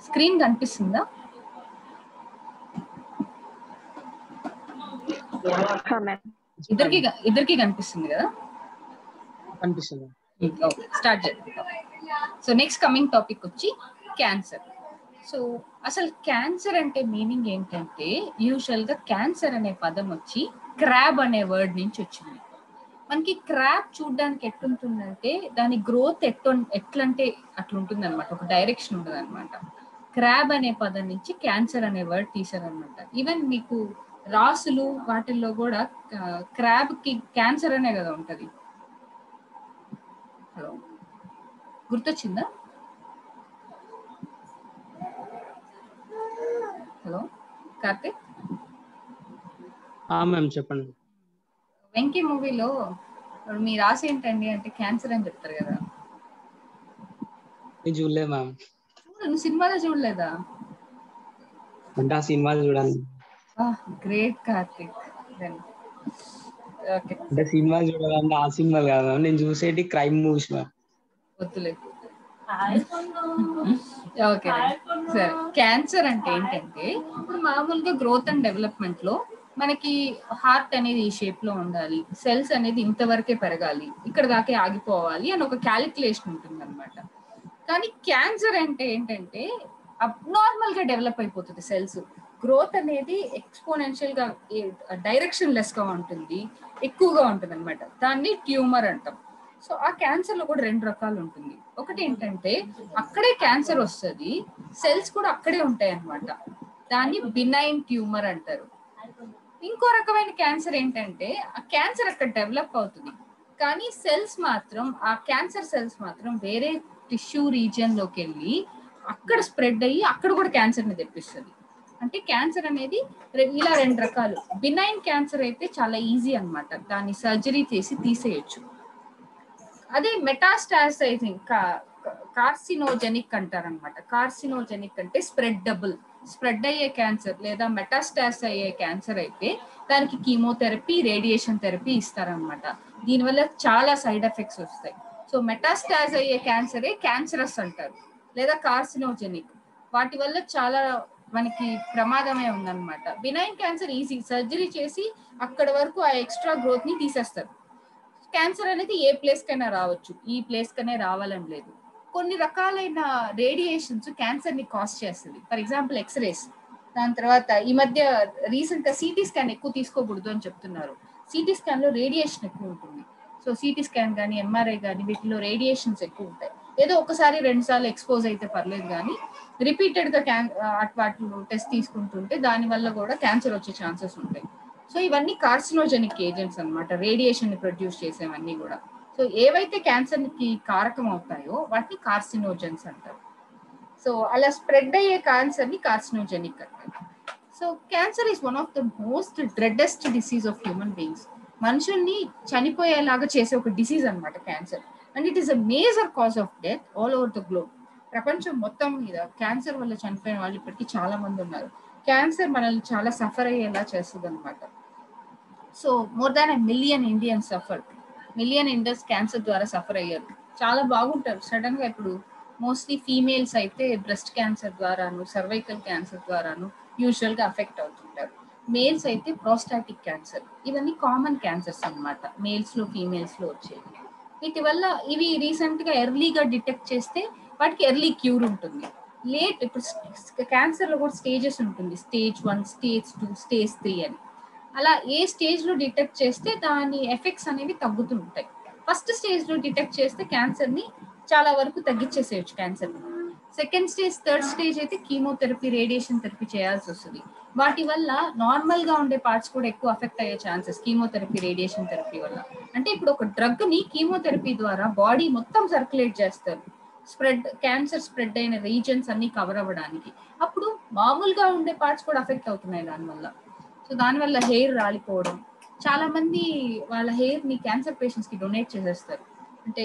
Screen కనిపిస్తుందా ఇద్దరికి ఇద్దరికి కనిపిస్తుంది కదా కనిపిస్తుంది ఓకే స్టార్ట్ చేద్దాం సో నెక్స్ట్ కమింగ్ టాపిక్ వచ్చి క్యాన్సర్ సో అసలు క్యాన్సర్ అంటే మీనింగ్ ఏంటంటే యూజువల్ గా క్యాన్సర్ అనే పదం వచ్చి క్రాబ్ అనే వర్డ్ నుంచి వచ్చింది మనకి క్రాబ్ చూడడానికి ఎట్లుంటుందంటే దాని గ్రోత్ ఎట్టు ఎట్లంటే అట్లుంటుంది అనమాట ఒక డైరెక్షన్ ఉంటుంది అనమాట క్రాబ్ అనే పదం నుంచి క్యాన్సర్ అనే వర్డ్ తీసారనమాట ఈవెన్ మీకు రాసులు వాటిల్లో కూడా క్రాబ్ కి క్యాన్సర్ అనే కదా ఉంటది హలో గుర్తొచ్చిందా హలో కార్తిక్ మ్యామ్ చెప్పండి వెంకీ మూవీలో మీ రాసి ఏంటండి అంటే క్యాన్సర్ అని చెప్తారు కదా నేను చూడలేదు మ్యామ్ నువ్వు సినిమాలో చూడలేదా అంటే ఆ సినిమా చూడాలి గ్రేట్ కార్తిక్ ఓకే అంటే సినిమా చూడాలంటే ఆ సినిమాలు కాదు మ్యామ్ నేను చూసేటి క్రైమ్ మూవీస్ మ్యామ్ వద్దులే ఓకే సరే క్యాన్సర్ అంటే ఏంటంటే ఇప్పుడు మామూలుగా గ్రోత్ అండ్ డెవలప్మెంట్ లో మనకి హార్ట్ అనేది ఈ షేప్ లో ఉండాలి సెల్స్ అనేది ఇంతవరకే పెరగాలి ఇక్కడ దాకే ఆగిపోవాలి అని ఒక క్యాలిక్యులేషన్ ఉంటుంది అనమాట కానీ క్యాన్సర్ అంటే ఏంటంటే అబ్నార్మల్ గా డెవలప్ అయిపోతుంది సెల్స్ గ్రోత్ అనేది ఎక్స్పోనెన్షియల్ గా డైరెక్షన్ లెస్ గా ఉంటుంది ఎక్కువగా ఉంటుంది అనమాట దాన్ని ట్యూమర్ అంటాం సో ఆ క్యాన్సర్ లో కూడా రెండు రకాలు ఉంటుంది ఒకటి ఏంటంటే అక్కడే క్యాన్సర్ వస్తుంది సెల్స్ కూడా అక్కడే ఉంటాయి అనమాట దాన్ని బినైన్ ట్యూమర్ అంటారు ఇంకో రకమైన క్యాన్సర్ ఏంటంటే ఆ క్యాన్సర్ అక్కడ డెవలప్ అవుతుంది కానీ సెల్స్ మాత్రం ఆ క్యాన్సర్ సెల్స్ మాత్రం వేరే టిష్యూ రీజియన్ లోకి వెళ్ళి అక్కడ స్ప్రెడ్ అయ్యి అక్కడ కూడా క్యాన్సర్ ని తెప్పిస్తుంది అంటే క్యాన్సర్ అనేది ఇలా రెండు రకాలు బినైన్ క్యాన్సర్ అయితే చాలా ఈజీ అనమాట దాన్ని సర్జరీ చేసి తీసేయచ్చు అదే మెటాస్టాసైజింగ్ కార్సినోజెనిక్ అంటారనమాట కార్సినోజెనిక్ అంటే స్ప్రెడ్డబుల్ స్ప్రెడ్ అయ్యే క్యాన్సర్ లేదా మెటాస్టాస్ అయ్యే క్యాన్సర్ అయితే దానికి కీమోథెరపీ రేడియేషన్ థెరపీ ఇస్తారనమాట దీనివల్ల చాలా సైడ్ ఎఫెక్ట్స్ వస్తాయి సో మెటాస్టాస్ అయ్యే క్యాన్సరే క్యాన్సరస్ అంటారు లేదా కార్సినోజెనిక్ వాటి వల్ల చాలా మనకి ప్రమాదమే ఉందన్నమాట బినైన్ క్యాన్సర్ ఈజీ సర్జరీ చేసి అక్కడ వరకు ఆ ఎక్స్ట్రా గ్రోత్ ని తీసేస్తారు క్యాన్సర్ అనేది ఏ ప్లేస్ కైనా రావచ్చు ఈ ప్లేస్ కనే రావాలని లేదు కొన్ని రకాలైన రేడియేషన్స్ క్యాన్సర్ ని కాజ్ చేస్తుంది ఫర్ ఎగ్జాంపుల్ ఎక్స్రేస్ దాని తర్వాత ఈ మధ్య రీసెంట్ గా సిటీ స్కాన్ ఎక్కువ తీసుకోకూడదు అని చెప్తున్నారు సిటీ స్కాన్ లో రేడియేషన్ ఎక్కువ ఉంటుంది సో సిటీ స్కాన్ కానీ ఎంఆర్ఐ కానీ వీటిలో రేడియేషన్స్ ఎక్కువ ఉంటాయి ఏదో ఒకసారి రెండు సార్లు ఎక్స్పోజ్ అయితే పర్లేదు కానీ రిపీటెడ్ గా క్యాన్ వాటిలో టెస్ట్ తీసుకుంటుంటే దాని వల్ల కూడా క్యాన్సర్ వచ్చే ఛాన్సెస్ ఉంటాయి సో ఇవన్నీ కార్సినోజెనిక్ ఏజెంట్స్ అనమాట రేడియేషన్ ని ప్రొడ్యూస్ చేసేవన్నీ కూడా సో ఏవైతే క్యాన్సర్ కి కారకం అవుతాయో వాటిని కార్సినోజెన్స్ అంటారు సో అలా స్ప్రెడ్ అయ్యే క్యాన్సర్ ని కార్సినోజెనిక్ అంటారు so cancer is one of the most dreadest disease of human beings మనుషుల్ని చనిపోయేలాగా చేసే ఒక డిసీజ్ అనమాట cancer and it is a major cause of death all over the globe ప్రపంచం మొత్తం మీద క్యాన్సర్ వల్ల చనిపోయిన వాళ్ళు ఇప్పటికీ చాలా మంది ఉన్నారు క్యాన్సర్ మనల్ని చాలా సఫర్ అయ్యేలా చేస్తుంది అనమాట so more than a million Indian suffer million Indians cancer ద్వారా సఫర్ అయ్యారు చాలా బాగుంటారు సడన్ గా ఇప్పుడు మోస్ట్లీ ఫీమేల్స్ అయితే బ్రెస్ట్ క్యాన్సర్ ద్వారాను సర్వైకల్ క్యాన్సర్ ద్వారాను యూజువల్ గా అఫెక్ట్ అవుతుంటారు మేల్స్ అయితే ప్రోస్టాటిక్ క్యాన్సర్ ఇవన్నీ కామన్ క్యాన్సర్స్ అనమాట మేల్స్ లో ఫీమేల్స్ లో వచ్చేవి వీటి వల్ల ఇవి రీసెంట్ గా ఎర్లీగా డిటెక్ట్ చేస్తే వాటికి ఎర్లీ క్యూర్ ఉంటుంది లేట్ ఇప్పుడు క్యాన్సర్ లో కూడా స్టేజెస్ ఉంటుంది stage one stage two stage three అని అలా ఏ స్టేజ్ లో డిటెక్ట్ చేస్తే దాని ఎఫెక్ట్స్ అనేవి తగ్గుతుంటాయి ఫస్ట్ స్టేజ్ లో డిటెక్ట్ చేస్తే క్యాన్సర్ ని చాలా వరకు తగ్గించేసేయచ్చు cancer second stage third stage అయితే కీమోథెరపీ రేడియేషన్ థెరపీ చేయాల్సి వస్తుంది వాటి వల్ల నార్మల్ గా ఉండే పార్ట్స్ కూడా ఎక్కువ అఫెక్ట్ అయ్యే ఛాన్సెస్ కీమోథెరపీ రేడియేషన్ థెరపీ వల్ల అంటే ఇప్పుడు ఒక డ్రగ్ ని కీమోథెరపీ ద్వారా బాడీ మొత్తం సర్క్యులేట్ చేస్తారు స్ప్రెడ్ క్యాన్సర్ స్ప్రెడ్ అయిన రీజన్స్ అన్ని కవర్ అవ్వడానికి అప్పుడు మామూలుగా ఉండే పార్ట్స్ కూడా అఫెక్ట్ అవుతున్నాయి దానివల్ల సో దానివల్ల హెయిర్ రాలిపోవడం చాలా మంది వాళ్ళ హెయిర్ ని క్యాన్సర్ పేషెంట్స్ కి డొనేట్ చేసేస్తారు అంటే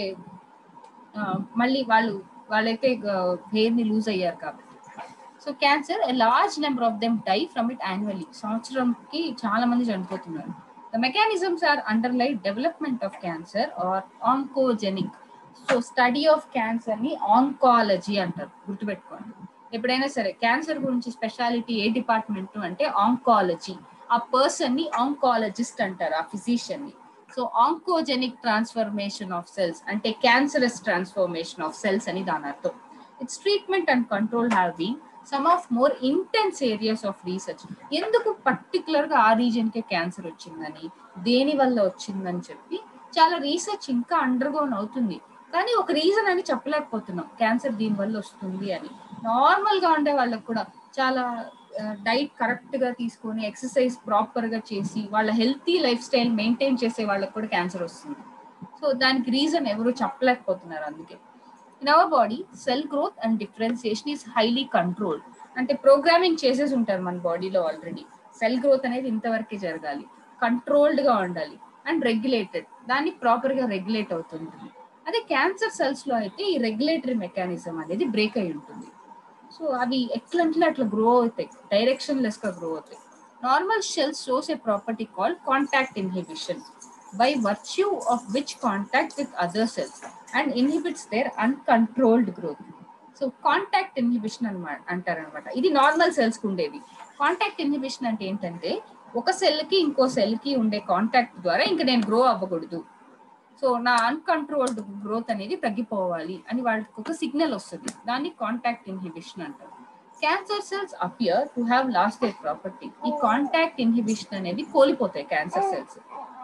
మళ్ళీ వాళ్ళు వాళ్ళైతే హెయిర్ ని లూజ్ అయ్యారు కాబట్టి so cancer large number of them die from it annually సంవత్సరంకి చాలా మంది చనిపోతున్నారు the mechanisms are under light development of cancer are oncogenic so study of cancer ని ఆంకాలజీ అంటారు గుర్తుపెట్టుకోండి ఎప్పుడైనా సరే క్యాన్సర్ గురించి స్పెషాలిటీ ఏ డిపార్ట్మెంట్ అంటే ఆంకాలజీ ఆ పర్సన్ ని ఆంకాలజిస్ట్ అంటారు ఆ ఫిజిషియన్ ని so oncogenic transformation of cells అంటే క్యాన్సరస్ ట్రాన్స్ఫర్మేషన్ ఆఫ్ సెల్స్ అని దాని అర్థం its treatment and control have been some of more intense areas of research ఎందుకు పర్టికులర్ గా ఆ రీజన్ కే క్యాన్సర్ వచ్చిందని దేని వల్ల వచ్చిందని చెప్పి చాలా రీసెర్చ్ ఇంకా అండర్గోన్ అవుతుంది కానీ ఒక రీజన్ అని చెప్పలేకపోతున్నాం క్యాన్సర్ దీని వల్ల వస్తుంది అని నార్మల్ గా ఉండే వాళ్ళకి కూడా చాలా డైట్ కరెక్ట్ గా తీసుకొని ఎక్సర్సైజ్ ప్రాపర్ గా చేసి వాళ్ళ హెల్తీ లైఫ్ స్టైల్ మెయింటైన్ చేసే వాళ్ళకి కూడా క్యాన్సర్ వస్తుంది సో దానికి రీజన్ ఎవరు చెప్పలేకపోతున్నారు అందుకే in our body cell growth and differentiation is highly controlled అంటే ప్రోగ్రామింగ్ చేసేసి ఉంటారు మన బాడీలో ఆల్రెడీ సెల్ గ్రోత్ అనేది ఇంతవరకే జరగాలి కంట్రోల్డ్ గా ఉండాలి అండ్ రెగ్యులేటెడ్ దాన్ని ప్రాపర్ గా రెగ్యులేట్ అవుతుంటుంది అదే క్యాన్సర్ సెల్స్ లో అయితే ఈ రెగ్యులేటరీ మెకానిజం అనేది బ్రేక్ అయి ఉంటుంది సో అవి ఎట్లంటే అట్లా గ్రో అవుతాయి డైరెక్షన్ లెస్ గా గ్రో అవుతాయి normal cells shows a property call contact inhibition by virtue of which contact with other cells and inhibits their uncontrolled growth so contact inhibition అనమాట అంటారనమాట ఇది నార్మల్ సెల్స్ కి ఉండేది కాంటాక్ట్ ఇన్హిబిషన్ అంటే ఏంటంటే ఒక సెల్ కి ఇంకో సెల్ కి ఉండే కాంటాక్ట్ ద్వారా ఇంకా నేను గ్రో అవ్వకూడదు సో నా అన్కంట్రోల్డ్ గ్రోత్ అనేది తగ్గిపోవాలి అని వాళ్ళకి ఒక సిగ్నల్ వస్తుంది దాన్ని కాంటాక్ట్ ఇన్హిబిషన్ అంటారు cancer cells appear to have lost a property ఈ కాంటాక్ట్ ఇన్హిబిషన్ అనేది కోల్పోతాయి cancer cells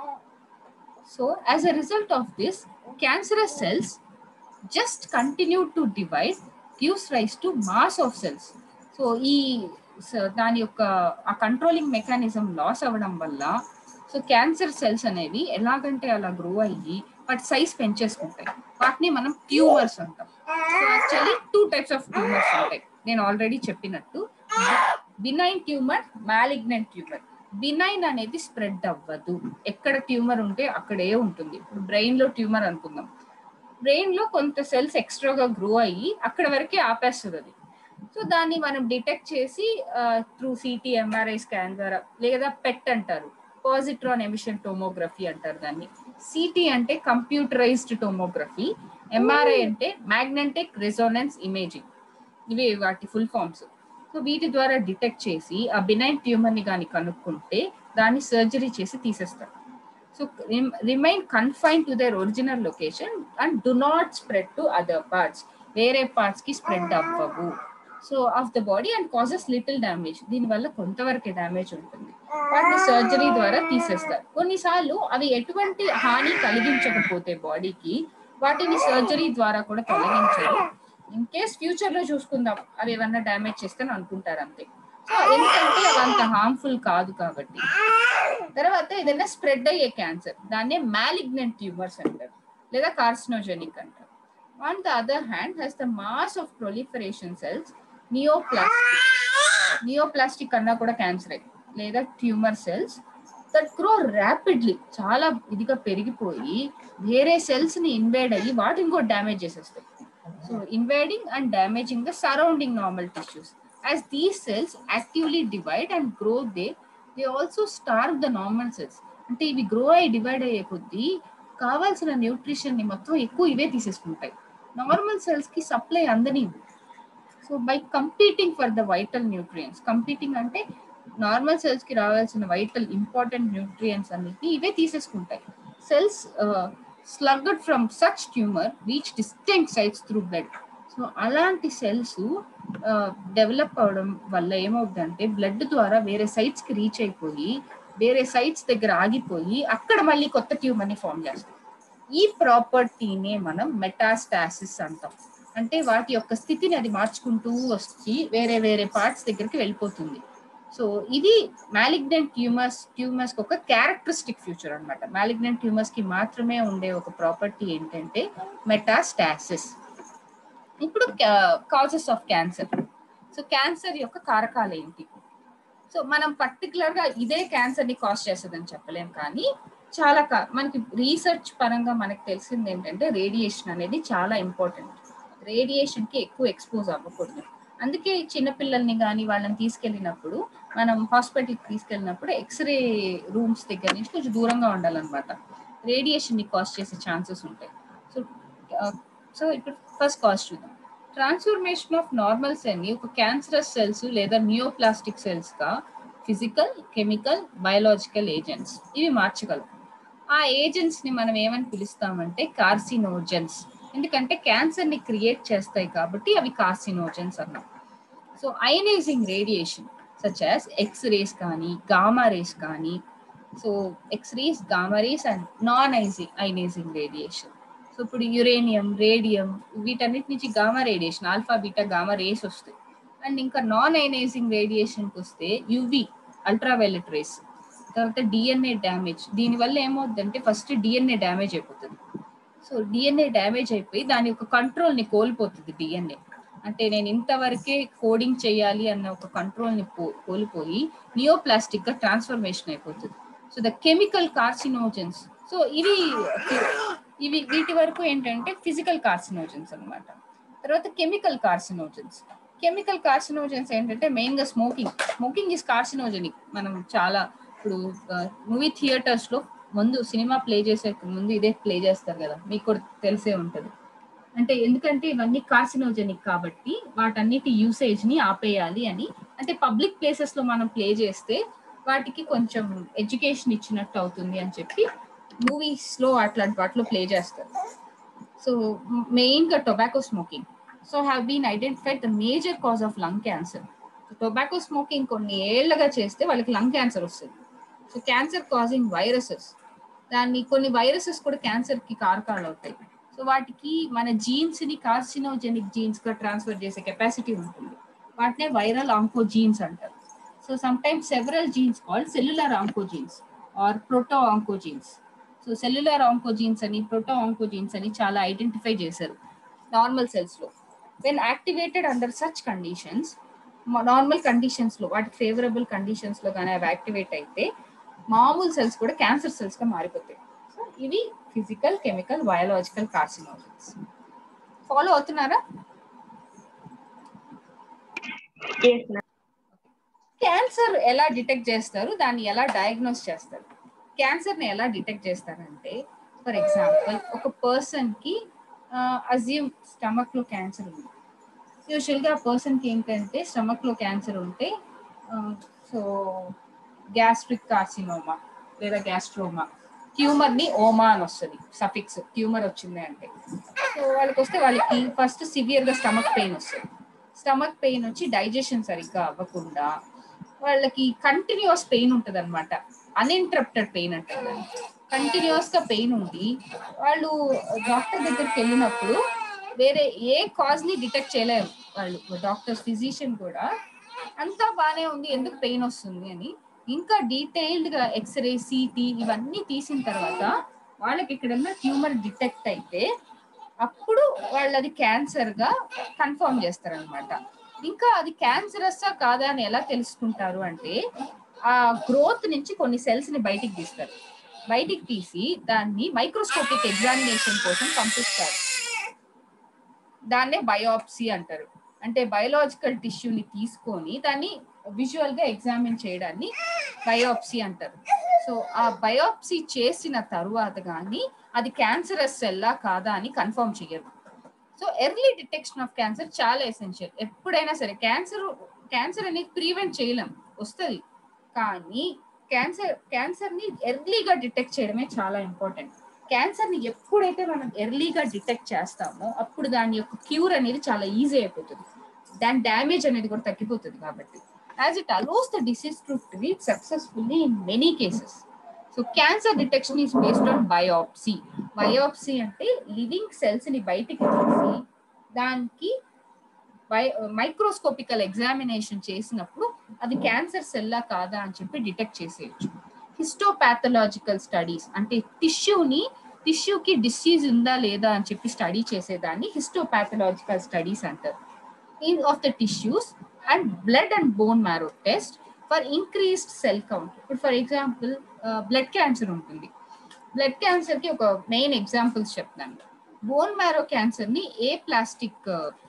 so as a result of this cancerous cells just continue to divide gives rise to mass of cells so ఈ దాని యొక్క ఆ controlling mechanism loss అవ్వడం వల్ల so cancer cells అనేవి ఎలాగంటే అలా గ్రో అయ్యి వాటి సైజ్ పెంచేసుకుంటాయి వాటిని మనం ట్యూమర్స్ అంటాం so actually two types of tumours ఉంటాయి నేను ఆల్రెడీ చెప్పినట్టు benign tumour malignant tumour benign అనేది స్ప్రెడ్ అవ్వదు ఎక్కడ ట్యూమర్ ఉంటే అక్కడే ఉంటుంది ఇప్పుడు బ్రెయిన్ లో ట్యూమర్ అనుకుందాం బ్రెయిన్ లో కొంత సెల్స్ ఎక్స్ట్రాగా గ్రో అయ్యి అక్కడ వరకే ఆపేస్తుంది అది సో దాన్ని మనం డిటెక్ట్ చేసి త్రూ సిటీ ఎంఆర్ఐ స్కాన్ ద్వారా లేదా పెట్ అంటారు పాజిట్రాన్ ఎమిషన్ టోమోగ్రఫీ అంటారు దాన్ని సిటీ అంటే కంప్యూటరైజ్డ్ టోమోగ్రఫీ ఎంఆర్ఐ అంటే మ్యాగ్నెటిక్ రెజోనెన్స్ ఇమేజింగ్ ఇవి వాటి ఫుల్ ఫామ్స్ సో వీటి ద్వారా డిటెక్ట్ చేసి ఆ బినైన్ ట్యూమర్ ని కానీ కనుక్కుంటే దాన్ని సర్జరీ చేసి తీసేస్తారు so remain confine to their original location and do not spread to other parts వేరే పార్ట్స్ కి స్ప్రెడ్ అవ్వవు so of the body and causes little damage దీనివల్ల కొంతవరకే డ్యామేజ్ ఉంటుంది వాటిని సర్జరీ ద్వారా తీసేస్తారు కొన్నిసార్లు అవి ఎటువంటి హాని కలిగించకపోతే బాడీకి వాటిని సర్జరీ ద్వారా కూడా తొలగించరు ఇన్ కేస్ ఫ్యూచర్ లో చూసుకుందాం అవి ఏమన్నా డ్యామేజ్ చేస్తే అనుకుంటారు అంతే సో ఎందుకంటే అవి అంత హార్మ్ఫుల్ కాదు కాబట్టి తర్వాత ఏదైనా స్ప్రెడ్ అయ్యే క్యాన్సర్ దాన్నే మ్యాలిగ్నెంట్ ట్యూమర్స్ అంటారు లేదా కార్సినోజెనిక్ అంటారు on the other hand has the mass of proliferation cells neoplastic neoplastic అన్నా కూడా క్యాన్సర్ లేదా tumour cells that grow rapidly చాలా ఇదిగా పెరిగిపోయి వేరే సెల్స్ ని ఇన్వేడ్ అయ్యి వాటిని కూడా డ్యామేజ్ చేసేస్తాయి so invading and damaging the surrounding normal tissues as these cells actively divide and grow they they also starve the normal cells అంటే ఇవి గ్రో అయ్యి డివైడ్ అయ్యే కొద్దీ కావాల్సిన న్యూట్రిషన్ ని మొత్తం ఎక్కువ ఇవే తీసేసుకుంటాయి నార్మల్ సెల్స్ కి సప్లై అందని so by competing for the vital nutrients competing అంటే నార్మల్ సెల్స్ కి రావాల్సిన వైటల్ ఇంపార్టెంట్ న్యూట్రియంట్స్ అన్నిటి ఇవే తీసేసుకుంటాయి cells sloughed from such tumour reach distant sites through blood so అలాంటి సెల్స్ డెవలప్ అవడం వల్ల ఏమవుతుందంటే బ్లడ్ ద్వారా వేరే సైట్స్ కి రీచ్ అయిపోయి వేరే సైట్స్ దగ్గర ఆగిపోయి అక్కడ మళ్ళీ కొత్త ట్యూమర్ ని ఫామ్ చేస్తాం ఈ ప్రాపర్టీనే మనం మెటాస్టాసిస్ అంటాం అంటే వాటి యొక్క స్థితిని అది మార్చుకుంటూ వచ్చి వేరే వేరే పార్ట్స్ దగ్గరికి వెళ్ళిపోతుంది సో ఇది మ్యాలిగ్నెంట్ ట్యూమర్స్ ట్యూమర్స్ ఒక క్యారెక్టరిస్టిక్ ఫ్యూచర్ అనమాట మ్యాలిగ్నెంట్ ట్యూమర్స్ కి మాత్రమే ఉండే ఒక ప్రాపర్టీ ఏంటంటే మెటాస్టాసిస్ ఇప్పుడు causes of cancer so cancer యొక్క కారకాలు ఏంటి సో మనం పర్టికులర్ గా ఇదే క్యాన్సర్ ని కాజ్ చేస్తుందని చెప్పలేం కానీ చాలా మనకి రీసెర్చ్ పరంగా మనకు తెలిసింది ఏంటంటే రేడియేషన్ అనేది చాలా ఇంపార్టెంట్ రేడియేషన్ కి ఎక్కువ ఎక్స్పోజ్ అవ్వకూడదు అందుకే చిన్నపిల్లల్ని కానీ వాళ్ళని తీసుకెళ్ళినప్పుడు మనం హాస్పిటల్కి తీసుకెళ్ళినప్పుడు ఎక్స్రే రూమ్స్ దగ్గర నుంచి కొంచెం దూరంగా ఉండాలన్నమాట రేడియేషన్ ని కాజ్ చేసే ఛాన్సెస్ ఉంటాయి సో సో ఇప్పుడు ఫస్ట్ కాజ్ చూద్దాం ట్రాన్స్ఫర్మేషన్ ఆఫ్ నార్మల్ సెల్ ని ఒక క్యాన్సరస్ సెల్స్ లేదా నియోప్లాస్టిక్ సెల్స్ గా ఫిజికల్ కెమికల్ బయోలాజికల్ ఏజెంట్స్ ఇవి మార్చగలవు ఆ ఏజెంట్స్ ని మనం ఏమని పిలుస్తామంటే కార్సినోజన్స్ ఎందుకంటే క్యాన్సర్ ని క్రియేట్ చేస్తాయి కాబట్టి అవి కార్సినోజన్స్ అన్నాం so ionising radiation such as x rays కానీ గామా రేస్ కానీ so x rays gamma rays and non ఐజింగ్ అయనైజింగ్ రేడియేషన్ సో ఇప్పుడు యురేనియం రేడియం వీటన్నిటి నుంచి gamma radiation alpha beta gamma rays వస్తాయి అండ్ ఇంకా నాన్ అయనైజింగ్ రేడియేషన్కి వస్తే యువి అల్ట్రావైలెట్ రేస్ తర్వాత డిఎన్ఏ డ్యామేజ్ దీనివల్ల ఏమవుతుందంటే ఫస్ట్ డిఎన్ఏ డ్యామేజ్ అయిపోతుంది సో డిఎన్ఏ డ్యామేజ్ అయిపోయి దాని యొక్క కంట్రోల్ని కోల్పోతుంది డిఎన్ఏ అంటే నేను ఇంతవరకే కోడింగ్ చేయాలి అన్న ఒక కంట్రోల్ని కోల్పోయి నియోప్లాస్టిక్ గా ట్రాన్స్ఫర్మేషన్ అయిపోతుంది so the chemical carcinogens so ఇవి ఇవి వీటి వరకు ఏంటంటే ఫిజికల్ కార్సినోజన్స్ అన్నమాట తర్వాత కెమికల్ కార్సినోజన్స్ కెమికల్ కార్సినోజన్స్ ఏంటంటే మెయిన్ గా స్మోకింగ్ స్మోకింగ్ ఇస్ కార్సినోజెనిక్ మనం చాలా ఇప్పుడు మూవీ థియేటర్స్ లో ముందు సినిమా ప్లే చేసే ముందు ఇదే ప్లే చేస్తారు కదా మీకు కూడా తెలిసే ఉంటది అంటే ఎందుకంటే ఇవన్నీ కార్సినోజెనిక్ కాబట్టి వాటన్నిటి యూసేజ్ ని ఆపేయాలి అని అంటే పబ్లిక్ ప్లేసెస్ లో మనం ప్లే చేస్తే వాటికి కొంచెం ఎడ్యుకేషన్ ఇచ్చినట్టు అవుతుంది అని చెప్పి మూవీస్ లో అట్లాంటి వాటిలో ప్లే చేస్తారు సో మెయిన్ గా tobacco smoking so have been identified the major cause of lung cancer tobacco smoking కొన్ని ఏళ్లగా చేస్తే వాళ్ళకి లంగ్ క్యాన్సర్ వస్తుంది సో క్యాన్సర్ కాజింగ్ వైరసెస్ దాన్ని కొన్ని వైరసెస్ కూడా క్యాన్సర్ కి కారకాలు అవుతాయి సో వాటికి మన జీన్స్ ని కార్సినోజెనిక్ జీన్స్ గా ట్రాన్స్ఫర్ చేసే కెపాసిటీ ఉంటుంది వాటినే వైరల్ ఆంకోజీన్స్ అంటారు so sometimes several genes called cellular oncogenes or proto oncogenes so cellular oncogenes అని ప్రోటో ఆంకోజీన్స్ అని చాలా ఐడెంటిఫై చేశారు నార్మల్ సెల్స్ లో when activated under such conditions normal conditions లో వాటి ఫేవరబుల్ కండిషన్స్ లో కానీ అవి యాక్టివేట్ అయితే మామూలు సెల్స్ కూడా క్యాన్సర్ సెల్స్ గా మారిపోతాయి సో ఇవి physical chemical biological carcinogens follow అవుతున్నారా క్యాన్సర్ ఎలా డిటెక్ట్ చేస్తారు దాన్ని ఎలా డయాగ్నోస్ చేస్తారు క్యాన్సర్ ని ఎలా డిటెక్ట్ చేస్తారంటే ఫర్ ఎగ్జాంపుల్ ఒక పర్సన్ కి అజ్యూమ్ స్టమక్ లో క్యాన్సర్ ఉంది యూజువల్ గా ఆ పర్సన్ కి ఏంటంటే స్టమక్ లో క్యాన్సర్ ఉంటే సో గ్యాస్ట్రిక్ కార్సినోమా లేదా గ్యాస్ట్రోమా ట్యూమర్ ని ఓమా అని వస్తుంది సఫిక్స్ ట్యూమర్ వచ్చింది అంటే సో వాళ్ళకి వస్తే వాళ్ళకి ఫస్ట్ సివియర్ గా స్టమక్ పెయిన్ వస్తుంది స్టమక్ పెయిన్ వచ్చి డైజెషన్ సరిగ్గా అవ్వకుండా వాళ్ళకి కంటిన్యూస్ పెయిన్ ఉంటుంది అనమాట అన్ఇంటరప్టెడ్ పెయిన్ అంటారు కంటిన్యూస్ గా పెయిన్ ఉంది వాళ్ళు డాక్టర్ దగ్గరికి వెళ్ళినప్పుడు వేరే ఏ కాజ్ ని డిటెక్ట్ చేయలేరు వాళ్ళు డాక్టర్స్ ఫిజిషియన్ కూడా అంతా బానే ఉంది ఎందుకు పెయిన్ వస్తుంది అని ఇంకా డీటెయిల్డ్ గా ఎక్స్రే సిటీ ఇవన్నీ తీసిన తర్వాత వాళ్ళకి ఎక్కడన్నా ట్యూమర్ డిటెక్ట్ అయితే అప్పుడు వాళ్ళు అది క్యాన్సర్ గా కన్ఫర్మ్ చేస్తారనమాట ఇంకా అది క్యాన్సరస్సా కాదా అని ఎలా తెలుసుకుంటారు అంటే ఆ గ్రోత్ నుంచి కొన్ని సెల్స్ ని బయటికి తీస్తారు బయటికి తీసి దాన్ని మైక్రోస్కోపిక్ ఎగ్జామినేషన్ కోసం పంపిస్తారు దాన్నే బయోప్సీ అంటారు అంటే బయోలాజికల్ టిష్యూని తీసుకొని దాన్ని విజువల్ గా ఎగ్జామిన్ చేయడాన్ని బయోప్సీ అంటారు సో ఆ బయోప్సీ చేసిన తరువాత కానీ అది క్యాన్సరస్ సెల్లా కాదా అని కన్ఫర్మ్ చేయరు so early detection of cancer చాలా ఎసెన్షియల్ ఎప్పుడైనా సరే క్యాన్సర్ క్యాన్సర్ అనేది ప్రివెంట్ చేయలేం వస్తుంది కానీ క్యాన్సర్ క్యాన్సర్ ని ఎర్లీగా డిటెక్ట్ చేయడమే చాలా ఇంపార్టెంట్ క్యాన్సర్ ని ఎప్పుడైతే మనం ఎర్లీగా డిటెక్ట్ చేస్తామో అప్పుడు దాని యొక్క క్యూర్ అనేది చాలా ఈజీ అయిపోతుంది దాని డ్యామేజ్ అనేది కూడా తగ్గిపోతుంది కాబట్టి as it allows the disease to treat successfully in many cases so cancer detection is based on biopsy biopsy అంటే లివింగ్ సెల్స్ ని బయటికి తీసి దానికి మైక్రోస్కోపికల్ ఎగ్జామినేషన్ చేసినప్పుడు అది క్యాన్సర్ సెల్లా కాదా అని చెప్పి డిటెక్ట్ చేసేయచ్చు హిస్టోపాథలాజికల్ స్టడీస్ అంటే టిష్యూని టిష్యూకి డిసీజ్ ఉందా లేదా అని చెప్పి స్టడీ చేసేదాన్ని హిస్టోపాథలాజికల్ స్టడీస్ అంటారు in of the tissues and blood and bone marrow test for increased cell count ఇప్పుడు ఫర్ ఎగ్జాంపుల్ బ్లడ్ క్యాన్సర్ ఉంటుంది బ్లడ్ క్యాన్సర్ కి ఒక మెయిన్ ఎగ్జాంపుల్స్ చెప్తాను బోన్ మ్యారో క్యాన్సర్ ని ఏ ప్లాస్టిక్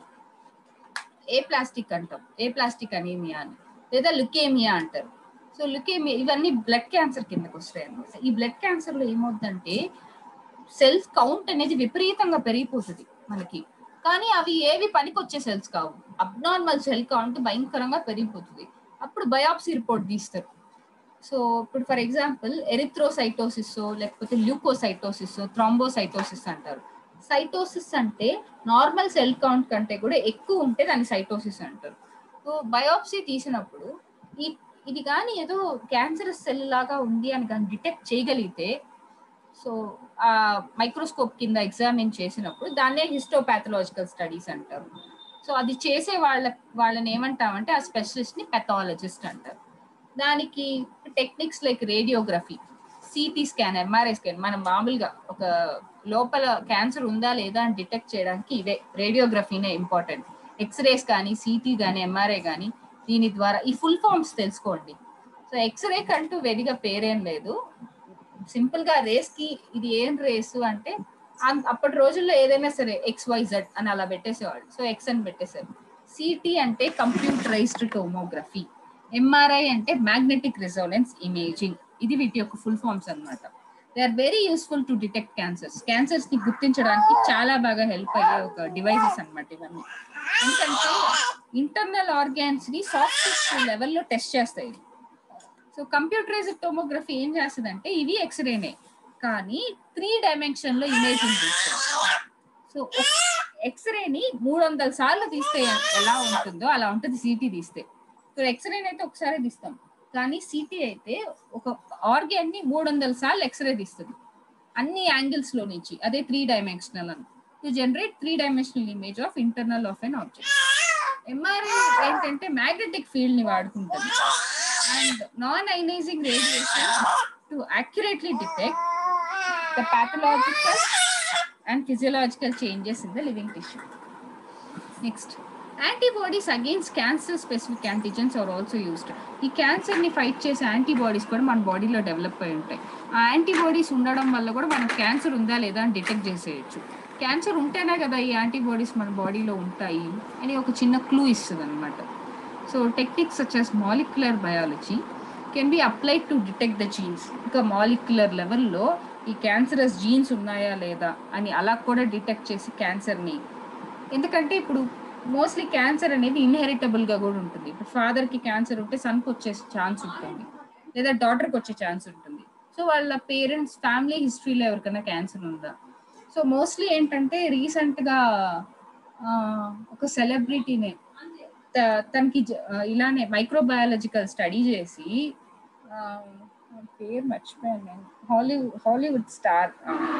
ఏ ప్లాస్టిక్ అంటాం ఏ ప్లాస్టిక్ అనీమియా అని లేదా లుకేమియా అంటారు సో లుకేమియా ఇవన్నీ బ్లడ్ క్యాన్సర్ కిందకు వస్తాయి అనమాట ఈ బ్లడ్ క్యాన్సర్ లో ఏమవుతుందంటే సెల్స్ కౌంట్ అనేది విపరీతంగా పెరిగిపోతుంది మనకి కానీ అవి ఏవి పనికొచ్చే సెల్స్ కావు అబ్నార్మల్ సెల్ కౌంట్ భయంకరంగా పెరిగిపోతుంది అప్పుడు బయాప్సీ రిపోర్ట్ తీస్తారు సో ఇప్పుడు ఫర్ ఎగ్జాంపుల్ ఎరిథ్రోసైటోసిస్ లేకపోతే ల్యూకోసైటోసిస్ థ్రాంబోసైటోసిస్ అంటారు సైటోసిస్ అంటే నార్మల్ సెల్ కౌంట్ కంటే కూడా ఎక్కువ ఉంటే దాన్ని సైటోసిస్ అంటారు సో బయోప్సీ తీసినప్పుడు ఈ ఇది కానీ ఏదో క్యాన్సరస్ సెల్ లాగా ఉంది అని కానీ డిటెక్ట్ చేయగలిగితే సో ఆ మైక్రోస్కోప్ కింద ఎగ్జామిన్ చేసినప్పుడు దాన్నే హిస్టోపాథలాజికల్ స్టడీస్ అంటారు సో అది చేసే వాళ్ళ వాళ్ళని ఏమంటామంటే ఆ స్పెషలిస్ట్ ని పెథాలజిస్ట్ అంటారు దానికి techniques like radiography CT scan MRI scan మనం మామూలుగా ఒక లోపల క్యాన్సర్ ఉందా లేదా అని డిటెక్ట్ చేయడానికి ఇవే రేడియోగ్రఫీనే ఇంపార్టెంట్ ఎక్స్రేస్ కానీ సిటీ కానీ ఎంఆర్ఐ కానీ దీని ద్వారా ఈ ఫుల్ ఫామ్స్ తెలుసుకోండి సో ఎక్స్రే కంటూ వెడిగా పేరేం లేదు సింపుల్ గా రేస్ కి ఇది ఏం రేసు అంటే అన్- అప్పటి రోజుల్లో ఏదైనా సరే ఎక్స్ వైజెడ్ అని అలా పెట్టేసేవాళ్ళు సో ఎక్స్ అని పెట్టేశారు సిటీ అంటే కంప్యూటరైజ్డ్ టోమోగ్రఫీ ఎంఆర్ఐ అంటే మ్యాగ్నెటిక్ రెజోనెన్స్ ఇమేజింగ్ ఇది వీటి యొక్క ఫుల్ ఫామ్స్ అన్నమాట they are very useful to detect cancers cancers ని గుర్తించడానికి చాలా బాగా హెల్ప్ అయ్యే ఒక డివైసెస్ అన్నమాట ఇవన్నీ ఎందుకంటే ఇంటర్నల్ ఆర్గాన్స్ ని సాఫ్ట్ లెవెల్లో టెస్ట్ చేస్తాయి సో కంప్యూటరైజ్డ్ టోమోగ్రఫీ ఏం చేస్తుందంటే ఇవి ఎక్స్రేనే కానీ త్రీ డైమెన్షన్ లో ఇమేజింగ్ తీస్తుంది సో ఎక్స్రేని మూడు వందల సార్లు తీస్తే ఎలా ఉంటుందో అలా ఉంటుంది సిటీ తీస్తే సో ఎక్స్రేని అయితే ఒకసారి తీస్తాం కానీ సిటీ అయితే ఒక ఆర్గాన్ ని మూడు వందల సార్లు ఎక్స్రే తీస్తుంది అన్ని యాంగిల్స్ లో నుంచి అదే త్రీ డైమెన్షనల్ అని to generate three dimensional image of internal of an object MRI ఏంటంటే మ్యాగ్నెటిక్ ఫీల్డ్ ని వాడుకుంటుంది and non ionising radiation to accurately detect the pathological and physiological changes in the living tissue. Next, antibodies against cancer specific antigens are also used. ఈ cancer ని fight చేసే antibodies కూడా మన బాడీలో develop అయి ఉంటాయి ఆ యాంటీబాడీస్ ఉండడం వల్ల కూడా మనకు క్యాన్సర్ ఉందా లేదా అని డిటెక్ట్ చేసేయచ్చు క్యాన్సర్ ఉంటేనే కదా ఈ యాంటీబాడీస్ మన బాడీలో ఉంటాయి అని ఒక చిన్న క్లూ ఇస్తుంది అనమాట so techniques such as molecular biology can be applied to detect the genes ఇంకా మాలిక్యులర్ లెవెల్లో ఈ క్యాన్సరస్ జీన్స్ ఉన్నాయా లేదా అని అలా కూడా డిటెక్ట్ చేసి క్యాన్సర్ని ఎందుకంటే ఇప్పుడు మోస్ట్లీ క్యాన్సర్ అనేది ఇన్హెరిటబుల్ గా కూడా ఉంటుంది ఇప్పుడు ఫాదర్ కి క్యాన్సర్ ఉంటే సన్కి వచ్చే ఛాన్స్ ఉంటుంది లేదా డాటర్కి వచ్చే ఛాన్స్ ఉంటుంది సో వాళ్ళ పేరెంట్స్ ఫ్యామిలీ హిస్టరీలో ఎవరికైనా క్యాన్సర్ ఉందా సో మోస్ట్లీ ఏంటంటే రీసెంట్ గా ఆ, ఒక సెలబ్రిటీనే త- తనకి జ- ఆ, ఇలానే మైక్రోబయాలజికల్ స్టడీ చేసి ఆ, ఆ పేరు మర్చిపోయాను నేను Hollywood Hollywood star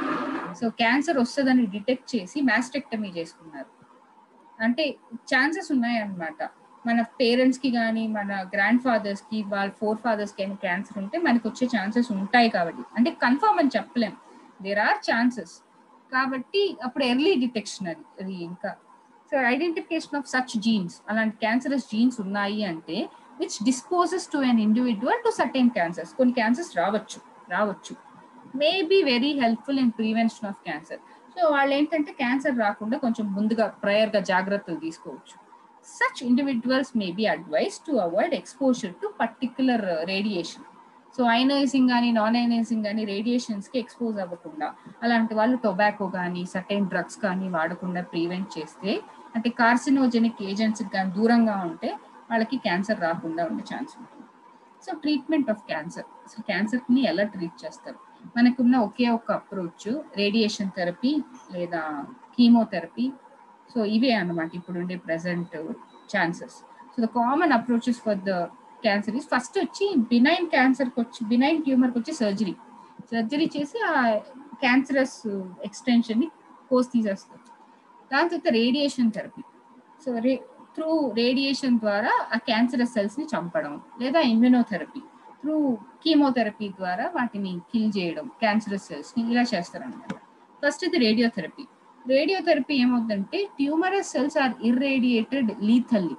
so cancer వస్తుందని డిటెక్ట్ చేసి మ్యాస్టెక్టమీ చేసుకున్నారు అంటే ఛాన్సెస్ ఉన్నాయన్నమాట మన పేరెంట్స్ కి కానీ మన గ్రాండ్ ఫాదర్స్ కి వాళ్ళ ఫోర్ ఫాదర్స్ కి క్యాన్సర్ ఉంటే మనకు వచ్చే ఛాన్సెస్ ఉంటాయి కాబట్టి అంటే కన్ఫర్మ్ అని చెప్పలేం దేర్ ఆర్ ఛాన్సెస్ కాబట్టి అప్పుడు ఎర్లీ డిటెక్షన్ అది అది ఇంకా so identification of such genes అలాంటి క్యాన్సరస్ జీన్స్ ఉన్నాయి అంటే which disposes to an individual to certain cancers కొన్ని క్యాన్సర్స్ రావచ్చు రావచ్చు may be very helpful in prevention of cancer so వాళ్ళు ఏంటంటే క్యాన్సర్ రాకుండా కొంచెం ముందుగా ప్రయర్ గా జాగ్రత్తలు తీసుకోవచ్చు such individuals may be advise to avoid exposure to particular radiation so ionising కానీ నాన్ ఐనైజింగ్ కానీ రేడియేషన్స్ కి ఎక్స్పోజ్ అవ్వకుండా అలాంటి వాళ్ళు టొబాకో కానీ సర్టైన్ డ్రగ్స్ కానీ వాడకుండా ప్రివెంట్ చేస్తే అంటే కార్సినోజెనిక్ ఏజెంట్స్ కానీ దూరంగా ఉంటే వాళ్ళకి క్యాన్సర్ రాకుండా ఉండే ఛాన్స్ ఉంటుంది so treatment of cancer so cancer ని ఎలా ట్రీట్ చేస్తారు మనకున్న ఒకే ఒక అప్రోచ్ రేడియేషన్ థెరపీ లేదా కీమోథెరపీ సో ఇవే అన్నమాట ఇప్పుడు ఉండే present chances so the common approaches for the cancer is first వచ్చి బినైన్ క్యాన్సర్కి వచ్చి బినైన్ ట్యూమర్కి వచ్చి సర్జరీ సర్జరీ చేసి ఆ క్యాన్సరస్ ఎక్స్టెన్షన్ ని కోసి తీసేస్తారు దాని తర్వాత radiation therapy so ray through radiation ద్వారా ఆ క్యాన్సరస్ సెల్స్ ని చంపడం లేదా ఇమ్యునోథెరపీ త్రూ కీమోథెరపీ ద్వారా వాటిని కిల్ చేయడం క్యాన్సరస్ సెల్స్ ని ఇలా చేస్తారనమాట ఫస్ట్ ఇది రేడియోథెరపీ రేడియోథెరపీ ఏమవుతుందంటే tumourous cells are irradiated lethally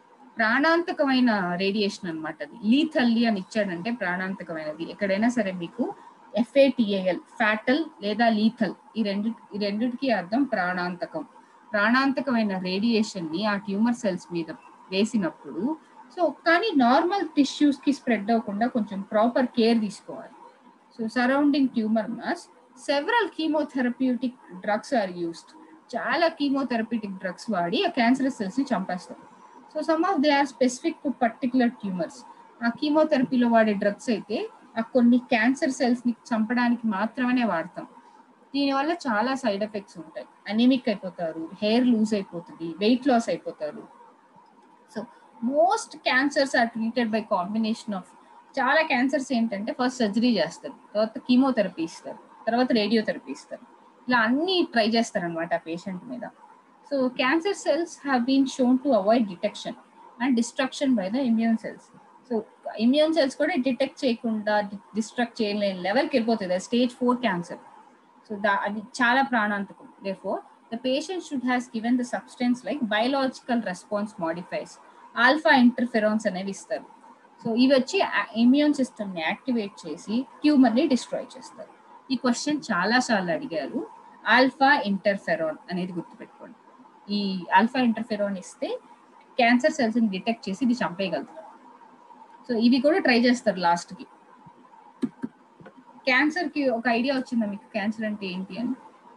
ప్రాణాంతకమైన రేడియేషన్ అనమాట అది లీథల్లీ అని ఇచ్చాడంటే ప్రాణాంతకమైనది ఎక్కడైనా సరే మీకు ఎఫ్ఏటిఏఎల్ ఫ్యాటల్ లేదా లీథల్ ఈ రెండు ఈ రెండిటికి అర్థం ప్రాణాంతకం ప్రాణాంతకమైన రేడియేషన్ ని ఆ ట్యూమర్ సెల్స్ మీద వేసినప్పుడు సో కానీ నార్మల్ టిష్యూస్ కి స్ప్రెడ్ అవ్వకుండా కొంచెం ప్రాపర్ కేర్ తీసుకోవాలి so surrounding tumour mass several chemotherapeutic drugs are used చాలా కీమోథెరపీటిక్ డ్రగ్స్ వాడి ఆ క్యాన్సర్ సెల్స్ ని చంపేస్తారు so some of they are specific to particular tumours ఆ కీమోథెరపీలో వాడే డ్రగ్స్ అయితే ఆ కొన్ని క్యాన్సర్ సెల్స్ ని చంపడానికి మాత్రమే వాడతాం దీనివల్ల చాలా సైడ్ ఎఫెక్ట్స్ ఉంటాయి అనీమిక్ అయిపోతారు హెయిర్ లూజ్ అయిపోతుంది వెయిట్ లాస్ అయిపోతారు so most cancers are treated by combination of చాలా క్యాన్సర్స్ ఏంటంటే ఫస్ట్ సర్జరీ చేస్తారు తర్వాత కీమోథెరపీ ఇస్తారు తర్వాత రేడియోథెరపీ ఇస్తారు ఇలా అన్ని ట్రై చేస్తారు అనమాట ఆ పేషెంట్ మీద so cancer cells have been shown to avoid detection and destruction by the immune cells so immune cells కూడా డిటెక్ట్ చేయకుండా డిస్ట్రక్ట్ చేయలేని లెవెల్కి వెళ్ళిపోతుంది స్టేజ్ ఫోర్ క్యాన్సర్ సో దా అది చాలా ప్రాణాంతకం therefore the patient should has given the substance like biological response modifies alpha interferons అనేవి ఇస్తారు సో ఇవి వచ్చి ఇమ్యూన్ సిస్టమ్ ని యాక్టివేట్ చేసి ట్యూమర్ ని డిస్ట్రాయ్ చేస్తారు ఈ క్వశ్చన్ చాలా సార్లు అడిగారు ఆల్ఫా ఇంటర్ఫెరాన్ అనేది గుర్తుపెట్టుకోండి ఈ ఆల్ఫా ఇంటర్ఫెరాన్ ఇస్తే క్యాన్సర్ సెల్స్ ని డిటెక్ట్ చేసి ఇది చంపేయగలుగుతారు సో ఇవి కూడా ట్రై చేస్తారు లాస్ట్ కి క్యాన్సర్ కి ఒక ఐడియా వచ్చిందా మీకు క్యాన్సర్ అంటే ఏంటి అని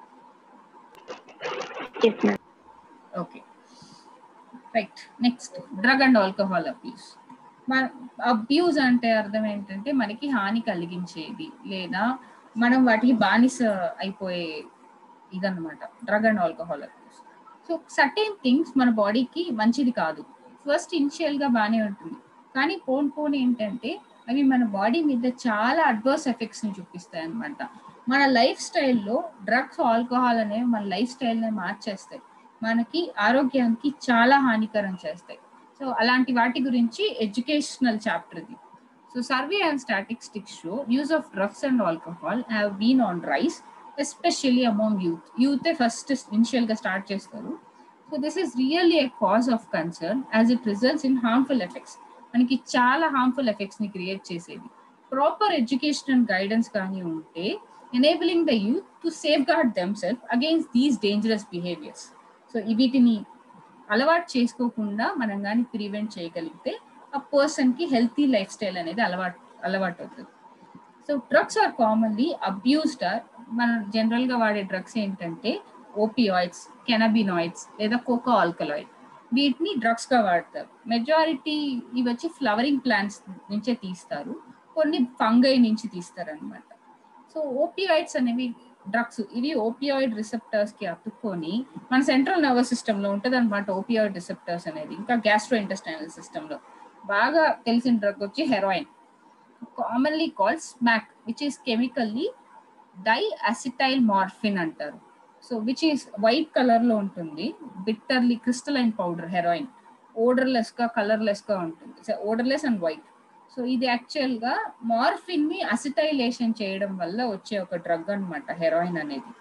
okay right next drug and alcohol abuse మన అబ్యూస్ అంటే అర్థం ఏంటంటే మనకి హాని కలిగించేది లేదా మనం వాటికి బానిస అయిపోయే ఇదన్నమాట drug and alcohol abuse so certain things మన బాడీకి మంచిది కాదు ఫస్ట్ ఇనిషియల్ గా బాగానే ఉంటుంది కానీ పోన్ పోన్ ఏంటంటే అవి మన బాడీ మీద చాలా అడ్వర్స్ ఎఫెక్ట్స్ ని చూపిస్తాయి అనమాట మన లైఫ్ స్టైల్లో డ్రగ్స్ ఆల్కహాల్ అనేవి మన లైఫ్ స్టైల్ని మార్చేస్తాయి మనకి ఆరోగ్యానికి చాలా హానికరం చేస్తాయి సో అలాంటి వాటి గురించి ఎడ్యుకేషనల్ చాప్టర్ ఇది so survey and statistics show use of drugs and alcohol have been on rise especially among youth యూతే ఫస్ట్ ఇనిషియల్ గా స్టార్ట్ చేస్తారు so this is really a cause of concern as it results in harmful effects మనకి చాలా harmful effects ని create చేసేది proper education and guidance కానీ ఉంటే enabling the youth to safeguard them self against these dangerous behaviours so వీటిని అలవాటు చేసుకోకుండా మనం కానీ ప్రివెంట్ చేయగలిగితే ఆ పర్సన్ కి హెల్తీ లైఫ్ స్టైల్ అనేది అలవాటు అలవాటు అవుతుంది so drugs are commonly abused are మనం జనరల్ గా వాడే డ్రగ్స్ ఏంటంటే ఓపియాయిడ్స్ కెనబినాయిడ్స్ లేదా కోకో ఆల్కలాయిడ్ వీటిని డ్రగ్స్ గా వాడతారు మెజారిటీ ఇవి వచ్చి ఫ్లవరింగ్ ప్లాంట్స్ నుంచే తీస్తారు కొన్ని ఫంగై నుంచి తీస్తారు అనమాట సో ఓపియాయిడ్స్ అనేవి డ్రగ్స్ ఇవి ఓపియాయిడ్ రిసెప్టర్స్ కి అతుక్కొని మన సెంట్రల్ నర్వస్ సిస్టమ్ లో ఉంటుంది అనమాట ఓపియాయిడ్ రిసెప్టర్స్ అనేది ఇంకా గ్యాస్ట్రో ఇంటెస్టైనల్ సిస్టమ్ లో బాగా తెలిసిన డ్రగ్ వచ్చి heroin commonly called smack which is chemically diacetyl morphine అంటారు so which is white colour లో ఉంటుంది bitterly crystalline powder heroin odourless గా కలర్లెస్ గా ఉంటుంది ఓడర్లెస్ అండ్ వైట్ సో ఇది యాక్చువల్ గా మార్ఫిన్ ని అసిటైలేషన్ చేయడం వల్ల వచ్చే ఒక డ్రగ్ అనమాట హెరాయిన్ అనేది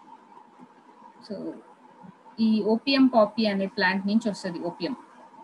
సో ఈ ఓపియం పాపీ అనే ప్లాంట్ నుంచి వస్తుంది opium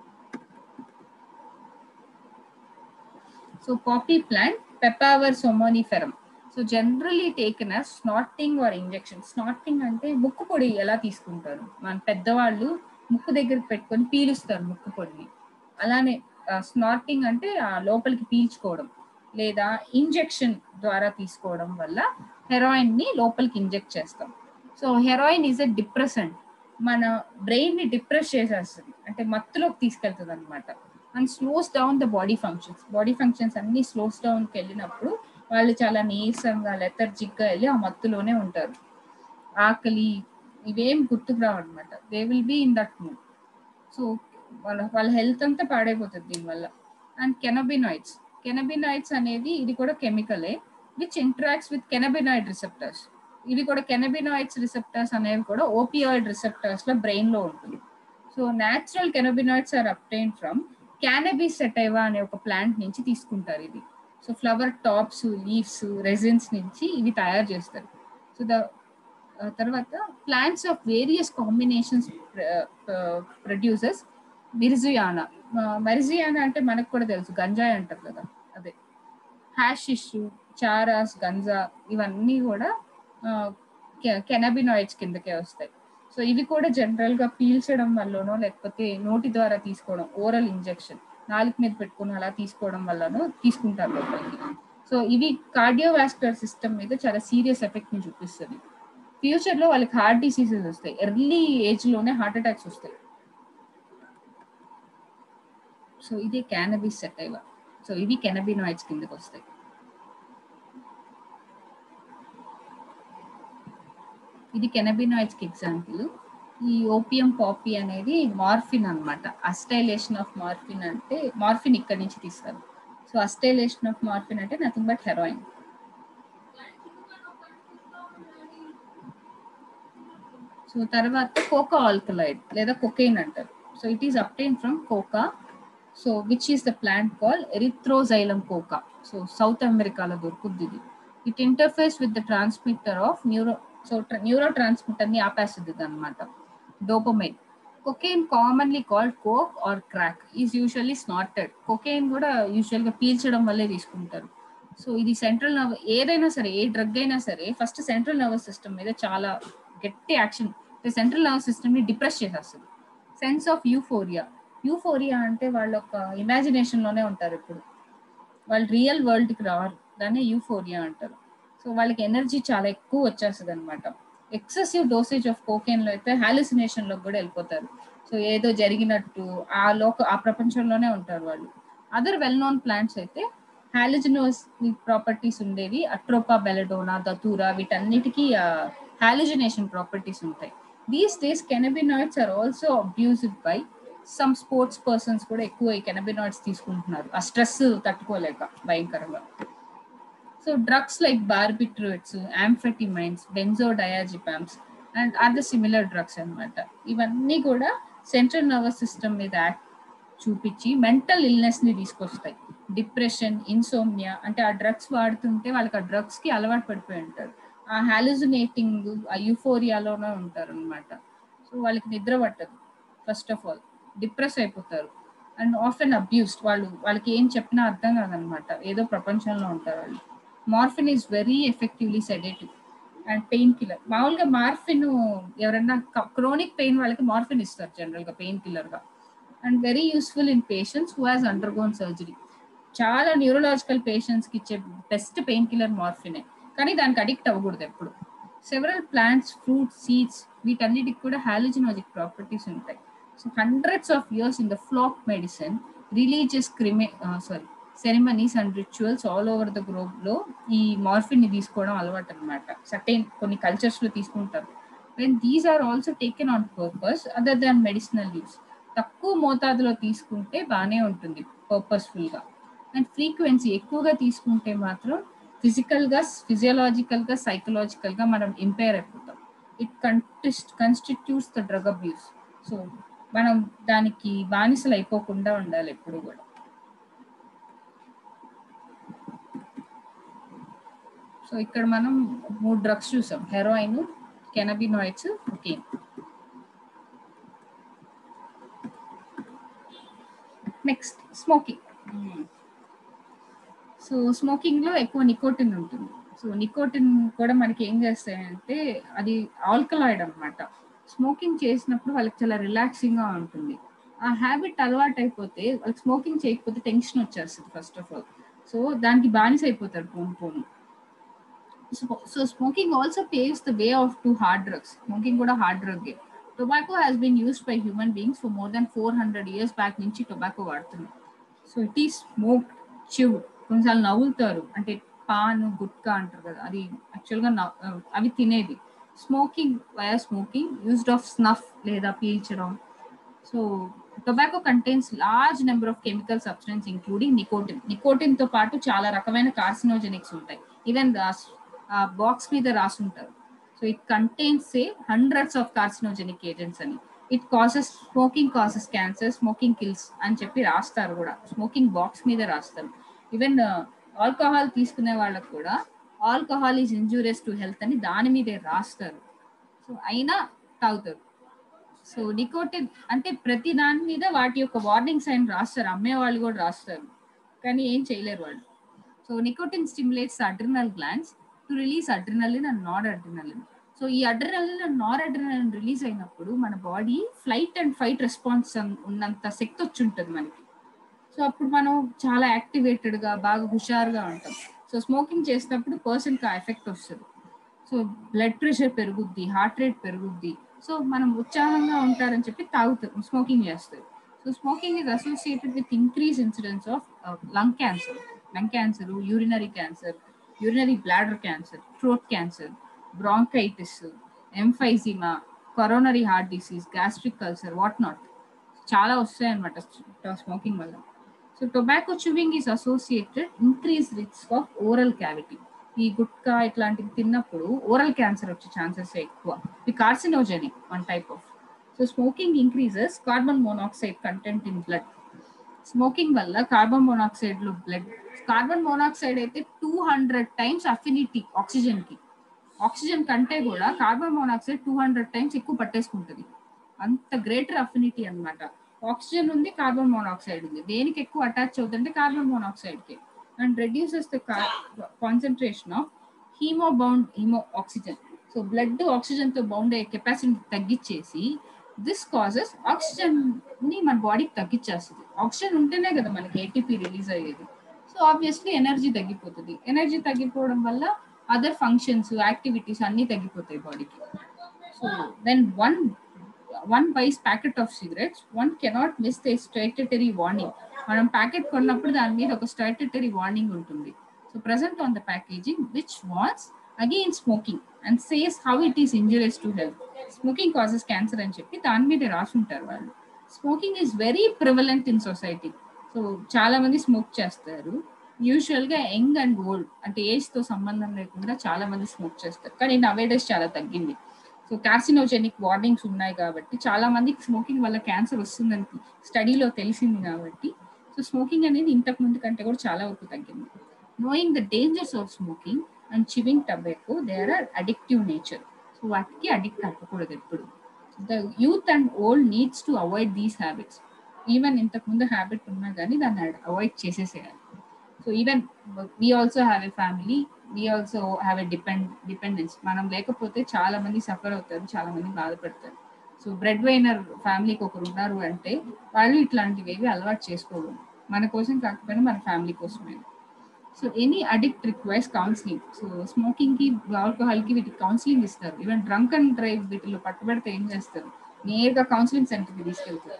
so poppy plant papaver somniferum so generally taken as snorting or injection snorting అంటే ముక్కు పొడి ఎలా తీసుకుంటారు మన పెద్దవాళ్ళు ముక్కు దగ్గరికి పెట్టుకొని పీలుస్తారు ముక్కు పొడిని అలానే స్నాటింగ్ అంటే ఆ లోపలికి పీల్చుకోవడం లేదా ఇంజెక్షన్ ద్వారా తీసుకోవడం వల్ల హెరాయిన్ ని లోపలికి ఇంజెక్ట్ చేస్తాం so heroin is a depressant మన బ్రెయిన్ ని డిప్రెస్ చేసేస్తుంది అంటే మత్తులోకి తీసుకెళ్తుంది అనమాట and slows down the body functions body functions అన్ని స్లోస్ డౌన్కి వెళ్ళినప్పుడు వాళ్ళు చాలా నీరసంగా లెథర్జిక్ గా వెళ్ళి ఆ మత్తులోనే ఉంటారు ఆకలి ఇవేం గుర్తుకు రావు అనమాట they will be in that mood so వాళ్ళ వాళ్ళ హెల్త్ అంతా పాడైపోతుంది దీనివల్ల అండ్ కెనబినాయిడ్స్ కెనబినాయిడ్స్ అనేది ఇది కూడా కెమికలే which interacts with cannabinoid receptors ఇవి కూడా కెనబినాయిడ్స్ రిసెప్టర్స్ అనేవి కూడా ఓపియాయిడ్ రిసెప్టర్స్ లో బ్రెయిన్ లో ఉంటుంది so natural cannabinoids are obtained from cannabis sativa అనే ఒక ప్లాంట్ నుంచి తీసుకుంటారు ఇది so flower tops leaves resins నుంచి ఇవి తయారు చేస్తారు సో ద తర్వాత plants of various combinations producers marijuana marijuana అంటే మనకు కూడా తెలుసు గంజాయి అంటారు కదా అదే హ్యాషిష్ చారాస్ గంజా ఇవన్నీ కూడా కెనబినాయిడ్స్ కిందకే వస్తాయి సో ఇవి కూడా జనరల్ గా పీల్చడం వల్లనో లేకపోతే నోటి ద్వారా తీసుకోవడం ఓరల్ ఇంజెక్షన్ నాలుగు మీద పెట్టుకుని అలా తీసుకోవడం వల్లనో తీసుకుంటారు లోపలికి సో ఇవి కార్డియోవాస్కులర్ సిస్టమ్ మీద చాలా సీరియస్ ఎఫెక్ట్ ని చూపిస్తుంది ఫ్యూచర్ లో వాళ్ళకి హార్ట్ డిసీజెస్ వస్తాయి ఎర్లీ ఏజ్ లోనే హార్ట్ అటాక్స్ వస్తాయి సో ఇది క్యానబిస్ సెటైవా సో ఇవి కెనబినాయిడ్స్ కిందకి వస్తాయి ఇది కెనబినాయిడ్స్ కి ఎగ్జాంపుల్ ఈ ఓపియం పాపీ అనేది మార్ఫిన్ అన్నమాట అస్టైలేషన్ ఆఫ్ మార్ఫిన్ అంటే మార్ఫిన్ ఇక్కడ నుంచి తీస్తారు సో అస్టైలేషన్ ఆఫ్ మార్ఫిన్ అంటే నథింగ్ బట్ హెరాయిన్ సో తర్వాత కోకా ఆల్కలైడ్ లేదా కొకెయిన్ అంటారు so it is obtained from coca so which is the plant call erythroxylum coca so south అమెరికాలో దొరుకుద్ది ఇది it interfaces with the transmitter of neuro so neuro transmitter ని ఆపేస్తుంది అనమాట dopamine cocaine commonly called coke or crack is usually snorted cocaine కూడా usual గా పీల్చడం వల్లే తీసుకుంటారు సో ఇది సెంట్రల్ నర్వ్ ఏదైనా సరే ఏ డ్రగ్ అయినా సరే ఫస్ట్ సెంట్రల్ నర్వస్ సిస్టమ్ మీద చాలా గట్టి యాక్షన్ సెంట్రల్ నర్వస్ సిస్టమ్ ని డిప్రెస్ చేసేస్తుంది సెన్స్ ఆఫ్ యూఫోరియా యూఫోరియా అంటే వాళ్ళ ఒక ఇమాజినేషన్ లోనే ఉంటారు ఇప్పుడు వాళ్ళు రియల్ వరల్డ్ కి రారు దాన్ని యూఫోరియా అంటారు సో వాళ్ళకి ఎనర్జీ చాలా ఎక్కువ వచ్చేస్తుంది అనమాట ఎక్సెసివ్ డోసేజ్ ఆఫ్ కోకెన్ లో అయితే హాలిసినేషన్ లో కూడా వెళ్ళిపోతారు సో ఏదో జరిగినట్టు ఆ లోక ఆ ప్రపంచంలోనే ఉంటారు వాళ్ళు అదర్ వెల్ నోన్ ప్లాంట్స్ అయితే హాలిజినోస్ ప్రాపర్టీస్ ఉండేవి అట్రోపా బెలడోనా దతూరా వీటన్నిటికీ హాలిజినేషన్ ప్రాపర్టీస్ ఉంటాయి these days cannabinoids are also abused by some sports persons కూడా ఎక్కువ ఈ కెనబినాయిడ్స్ తీసుకుంటున్నారు ఆ స్ట్రెస్ తట్టుకోలేక భయంకరంగా so drugs like barbiturates amphetamines benzodiazepines and other similar drugs అనమాట ఇవన్నీ కూడా సెంట్రల్ నర్వస్ సిస్టమ్ మీద యాక్ట్ చూపించి మెంటల్ ఇల్నెస్ ని తీసుకొస్తాయి డిప్రెషన్ ఇన్సోమ్నియా అంటే ఆ డ్రగ్స్ వాడుతుంటే వాళ్ళకి ఆ డ్రగ్స్ కి అలవాటు పడిపోయి ఉంటారు ఆ హాలుజినేటింగ్ ఆ యూఫోరియాలోనే ఉంటారు అనమాట సో వాళ్ళకి నిద్ర పట్టదు ఫస్ట్ ఆఫ్ ఆల్ డిప్రెస్ అయిపోతారు అండ్ ఆఫెన్ అబ్యూస్డ్ వాళ్ళు వాళ్ళకి ఏం చెప్పినా అర్థం కాదనమాట ఏదో ప్రపంచంలో ఉంటారు వాళ్ళు morphine is very effectively sedative and painkiller మామూలుగా మార్ఫిన్ ఎవరైనా క్రోనిక్ పెయిన్ వాళ్ళకి మార్ఫిన్ ఇస్తారు జనరల్ గా పెయిన్ కిల్లర్ గా and very useful in patients who has undergone surgery చాలా న్యూరలాజికల్ పేషెంట్స్ కి ఇచ్చే బెస్ట్ పెయిన్ కిల్లర్ మార్ఫినే కానీ దానికి అడిక్ట్ అవ్వకూడదు ఎప్పుడు సెవరల్ ప్లాంట్స్ ఫ్రూట్స్ సీడ్స్ వీటన్నిటికి కూడా హాలిజినాజిక్ ప్రాపర్టీస్ ఉంటాయి so hundreds of years in the folk medicine religious crime sorry ceremonies and rituals all over the globe లో ఈ మార్ఫిన్ ని తీసుకోవడం అలవాటు అనమాట సర్టైన్ కొన్ని కల్చర్స్ లో తీసుకుంటారు when these are also taken on purpose other than medicinal use తక్కువ మోతాదులో తీసుకుంటే బాగానే ఉంటుంది పర్పస్ఫుల్ గా అండ్ ఫ్రీక్వెన్సీ ఎక్కువగా తీసుకుంటే మాత్రం ఫిజికల్ గా ఫిజియలాజికల్ గా సైకలాజికల్ గా మనం ఇంపైర్ అయిపోతాం ఇట్ కంటిస్ట్ constitutes the drug abuse so మనం దానికి బానిసలు అయిపోకుండా ఉండాలి ఎప్పుడు కూడా సో ఇక్కడ మనం మూడు డ్రగ్స్ చూసాం heroin cannabinoids cocaine next smoking so smoking లో ఎక్కువ నికోటిన్ ఉంటుంది సో నికోటిన్ కూడా మనకి ఏం చేస్తాయంటే అది ఆల్కలాయిడ్ అనమాట స్మోకింగ్ చేసినప్పుడు వాళ్ళకి చాలా రిలాక్సింగ్ గా ఉంటుంది ఆ హ్యాబిట్ అలవాటు అయిపోతే వాళ్ళకి స్మోకింగ్ చేయకపోతే టెన్షన్ వచ్చేస్తుంది ఫస్ట్ ఆఫ్ ఆల్ సో దానికి బానిస అయిపోతారు పోను పోను so smoking also paves the way of to hard drugs smoking కూడా hard drug tobacco has been used by human beings for more than four hundred years back నుంచి tobacco వాడుతున్నాం so it ఈ smoke chew కొన్నిసార్లు నవ్వులుతారు అంటే pan gutka అంటారు కదా అది యాక్చువల్గా అవి తినేది smoking via smoking used of snuff లేదా పీల్చడం so tobacco contains large number of chemical substance including nicotine nicotine తో పాటు చాలా రకమైన కార్సినోజెనిక్స్ ఉంటాయి ఈవెన్ బాక్స్ మీద రాసుంటారు so it contains a hundreds of carcinogenic agents అని it causes smoking causes cancer smoking kills అని చెప్పి రాస్తారు కూడా స్మోకింగ్ బాక్స్ మీద రాస్తారు ఈవెన్ ఆల్కహాల్ తీసుకునే వాళ్ళకు కూడా alcohol is injurious to health అని దాని మీదే రాస్తారు సో అయినా తాగుతారు సో నికోటిన్ అంటే ప్రతి దాని మీద వాటి యొక్క వార్నింగ్ సైన్ రాస్తారు అమ్మే వాళ్ళు కూడా రాస్తారు కానీ ఏం చేయలేరు వాళ్ళు so nicotine stimulates adrenal glands to release adrenaline and not adrenaline so ఈ adrenaline and noradrenaline release అయినప్పుడు మన body flight and fight response ఉన్నంత శక్తి వచ్చి ఉంటుంది మనకి సో అప్పుడు మనం చాలా యాక్టివేటెడ్ గా బాగా హుషారుగా ఉంటాం సో స్మోకింగ్ చేసినప్పుడు పర్సన్ కి ఆ ఎఫెక్ట్ వస్తుంది సో బ్లడ్ ప్రెషర్ పెరుగుద్ది హార్ట్ రేట్ పెరుగుద్ది సో మనం ఉత్సాహంగా ఉంటారని చెప్పి తాగుతారు స్మోకింగ్ చేస్తారు so smoking is associated with increase incidence of lung cancer lung cancer urinary cancer urinary bladder cancer throat cancer bronchitis emphysema coronary heart disease gastric ulcer what not చాలా వస్తాయి అనమాట స్మోకింగ్ వల్ల so tobacco chewing is associated increase risk of oral cavity ఈ గుట్కా ఇట్లాంటివి తిన్నప్పుడు oral cancer వచ్చే chances ఎక్కువ ఈ carcinogenic one type of so smoking increases carbon monoxide content in blood smoking వల్ల కార్బన్ మోనాక్సైడ్ లో బ్లడ్ కార్బన్ మోనాక్సైడ్ అయితే two hundred times affinity oxygen కి ఆక్సిజన్ కంటే కూడా carbon monoxide two hundred times ఎక్కువ పట్టేసుకుంటుంది అంత గ్రేటర్ అఫినిటీ అనమాట ఆక్సిజన్ ఉంది కార్బన్ మోనాక్సైడ్ ఉంది దేనికి ఎక్కువ అటాచ్ అవుతుందంటే కార్బన్ మోనాక్సైడ్ కి and reduces the concentration of haemo bound haemo oxygen so blood oxygen తో బౌండ్ అయ్యే కెపాసిటీ తగ్గించేసి దిస్ కాజెస్ ఆక్సిజన్ ని మన బాడీకి తగ్గించేస్తుంది ఆక్సిజన్ ఉంటేనే కదా మనకి ఏటీపీ రిలీజ్ అయ్యేది సో ఆబ్వియస్లీ ఎనర్జీ తగ్గిపోతుంది ఎనర్జీ తగ్గిపోవడం వల్ల అదర్ ఫంక్షన్స్ యాక్టివిటీస్ అన్ని తగ్గిపోతాయి బాడీకి so then one one buys packet of cigarettes one cannot miss the statutory warning మనం ప్యాకెట్ కొన్నప్పుడు దాని మీద ఒక స్టేటటరీ వార్నింగ్ ఉంటుంది so present on the packaging which warns against smoking and says how it is injurious to health smoking causes cancer అని చెప్పి దాని మీద రాసుంటారు వాళ్ళు smoking is very prevalent in society so చాలా మంది స్మోక్ చేస్తారు యూజువల్ గా యంగ్ అండ్ ఓల్డ్ అంటే ఏజ్ తో సంబంధం లేకుండా చాలా మంది స్మోక్ చేస్తారు కానీ నవేడేస్ చాలా తగ్గింది సో కార్సినోజెనిక్ వార్నింగ్స్ ఉన్నాయి కాబట్టి చాలా మందికి స్మోకింగ్ వల్ల క్యాన్సర్ వస్తుందని స్టడీలో తెలిసింది కాబట్టి సో స్మోకింగ్ అనేది ఇంతకు ముందు కంటే కూడా చాలా వరకు తగ్గింది knowing the dangers of smoking and chewing tobacco there are addictive nature so వాటికి అడిక్ట్ అవ్వకూడదు ఎప్పుడు the youth and old needs to avoid these habits even ఇంతకు ముందు హ్యాబిట్ ఉన్నా కానీ దాన్ని అవాయిడ్ చేసేసేయాలి so even we also have a family we also have a depend dependence మనం లేకపోతే చాలా మంది సఫర్ అవుతారు చాలా మంది బాధపడతారు సో బ్రెడ్ వైనర్ ఫ్యామిలీకి ఒకరు ఉన్నారు అంటే వాళ్ళు ఇట్లాంటివి ఏవి అలవాటు చేసుకోకూడదు మన కోసం కాకపోయినా మన ఫ్యామిలీ కోసమే so any addict requires counselling so smoking కి ఆల్కహాల్ కి వీటికి కౌన్సిలింగ్ ఇస్తారు ఈవెన్ డ్రంక్ అండ్ డ్రైవ్ వీటిలో పట్టుబడితే ఏం చేస్తారు నేరుగా కౌన్సిలింగ్ సెంటర్కి తీసుకెళ్తారు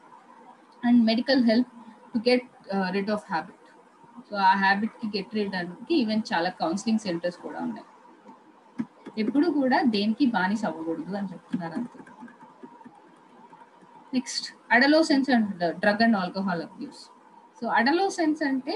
and medical help to get rid of habit so ఆ హ్యాబిట్ కి గెట్ రిడ్ అనేది ఈవెన్ చాలా కౌన్సిలింగ్ సెంటర్స్ కూడా ఉన్నాయి ఎప్పుడు కూడా దేనికి బానిస అవ్వకూడదు అని చెప్తున్నారు అంతే next adolescence and drug and alcohol abuse so adolescence అంటే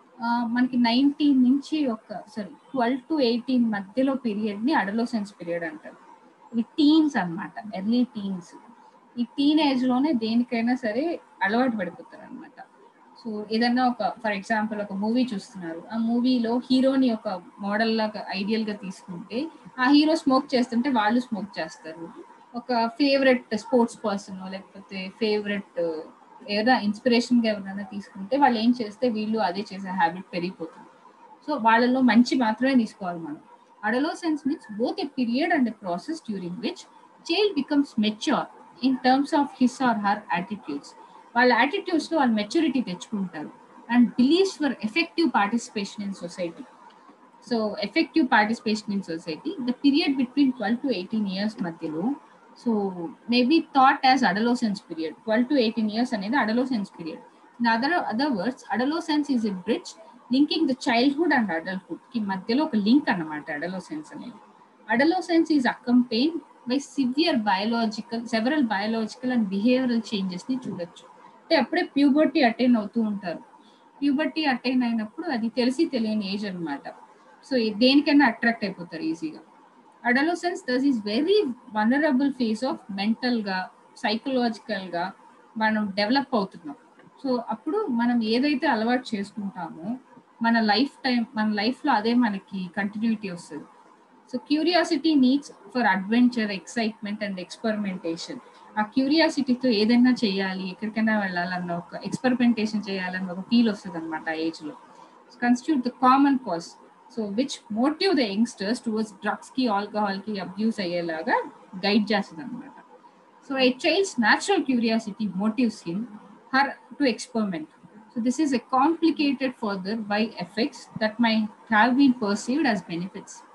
మనకి నైన్టీన్ నుంచి ఒక సారీ ట్వెల్వ్ టు ఎయిటీన్ మధ్యలో పీరియడ్ ని అడలోసెన్స్ పీరియడ్ అంటారు ఇవి టీన్స్ అనమాట ఎర్లీ టీన్స్ ఈ టీన్ ఏజ్ లోనే దేనికైనా సరే అలవాటు పడిపోతారు అనమాట సో ఏదన్నా ఒక ఫర్ ఎగ్జాంపుల్ ఒక మూవీ చూస్తున్నారు ఆ మూవీలో హీరోని ఒక మోడల్ లాగా ఐడియల్ గా తీసుకుంటే ఆ హీరో స్మోక్ చేస్తుంటే వాళ్ళు స్మోక్ చేస్తారు ఒక ఫేవరెట్ స్పోర్ట్స్ పర్సన్ లేకపోతే ఫేవరెట్ ఏదైనా ఇన్స్పిరేషన్ గా ఎవరైనా తీసుకుంటే వాళ్ళు ఏం చేస్తే వీళ్ళు అదే చేసే హ్యాబిట్ పెరిగిపోతుంది సో వాళ్ళలో మంచి మాత్రమే తీసుకోవాలి మనం adolescence means both a period and a process during which child becomes mature in terms of his or her attitudes వాళ్ళ యాటిట్యూడ్స్ లో వాళ్ళు మెచ్యూరిటీ తెచ్చుకుంటారు and beliefs for effective participation in society so effective participation in society the period between twelve to eighteen years మధ్యలో so maybe thought as adolescence period twelve to eighteen years అనేది adolescence period in other other words adolescence is a bridge linking the childhood and adulthood కి మధ్యలో ఒక link అన్నమాట adolescence అనేది adolescence is accompanied by severe biological several biological and behavioural changes ని చూడొచ్చు అంటే అప్పుడే ప్యూబర్టీ అటైన్ అవుతూ ఉంటారు ప్యూబర్టీ అటైన్ అయినప్పుడు అది తెలిసి తెలియని ఏజ్ అనమాట సో దేనికైనా అట్రాక్ట్ అయిపోతారు ఈజీగా adolescence thus is very vulnerable phase of mental గా సైకలాజికల్ గా మనం డెవలప్ అవుతున్నాం సో అప్పుడు మనం ఏదైతే అలవాటు చేసుకుంటామో మన లైఫ్ టైం మన లైఫ్ లో అదే మనకి కంటిన్యూటీ వస్తుంది so curiosity needs for adventure excitement and experimentation ఆ క్యూరియాసిటీతో ఏదైనా చేయాలి ఎక్కడికైనా వెళ్ళాలన్న ఒక ఎక్స్పెరిమెంటేషన్ చేయాలన్న ఒక ఫీల్ వస్తుంది అనమాట ఆ ఏజ్ లో constitute the common cause so which motive the youngsters towards drugs కి ఆల్కహాల్ కి అబ్యూస్ అయ్యేలాగా గైడ్ చేస్తుంది అనమాట so a child's natural curiosity motives him her to experiment so this is a complicated further by effects that may have been perceived as benefits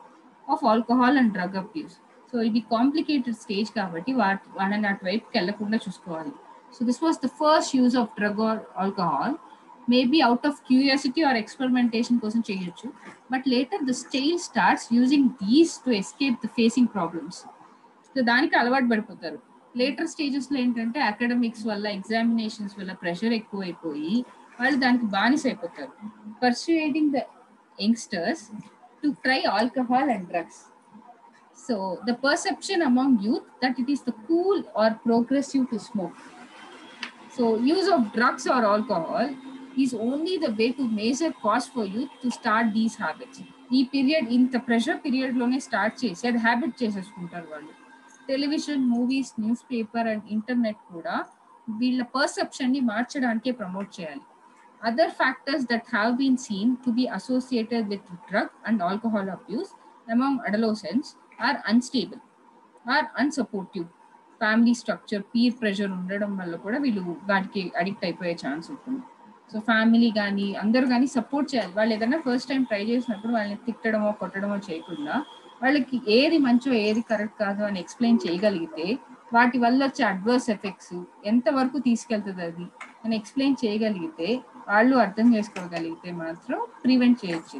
of alcohol and drug abuse so ఇది complicated stage కాబట్టి వాటి వాళ్ళని అటువైపుకి వెళ్లకుండా చూసుకోవాలి so this was the first use of drug or alcohol maybe out of curiosity or experimentation కోసం చేయొచ్చు but later the style starts using these to escape the facing problems so దానికి అలవాటు పడిపోతారు లేటర్ స్టేజెస్ లో ఏంటంటే academics వల్ల examinations వల్ల pressure ఎక్కువైపోయి వాళ్ళు దానికి బానిస అయిపోతారు persuading the youngsters to try alcohol and drugs so the perception among youth that it is the cool or progressive to smoke so use of drugs or alcohol is only the way to major cost for youth to start these habits ఈ period ఇంత pressure period లోనే start చేసి అది habit చేసేసుకుంటారు వాళ్ళు television movies news paper and internet కూడా వీళ్ళ perception ని మార్చడానికే ప్రమోట్ చేయాలి other factors that have been seen to be associated with drug and alcohol abuse among adolescence are unstable or unsupportive family structure peer pressure ఉండడం వల్ల కూడా వీళ్ళు వాటికి అడిక్ట్ అయిపోయే ఛాన్స్ ఉంటుంది సో ఫ్యామిలీ కానీ అందరూ కానీ సపోర్ట్ చేయాలి వాళ్ళు ఏదైనా ఫస్ట్ టైం ట్రై చేసినప్పుడు వాళ్ళని తిట్టడమో కొట్టడమో చేయకుండా వాళ్ళకి ఏది మంచో ఏది కరెక్ట్ కాదు అని ఎక్స్ప్లెయిన్ చేయగలిగితే వాటి వల్ల వచ్చే అడ్వర్స్ ఎఫెక్ట్స్ ఎంత వరకు తీసుకెళ్తుంది అది అని ఎక్స్ప్లెయిన్ చేయగలిగితే వాళ్ళు అర్థం చేసుకోగలిగితే మాత్రం ప్రివెంట్ చేయొచ్చు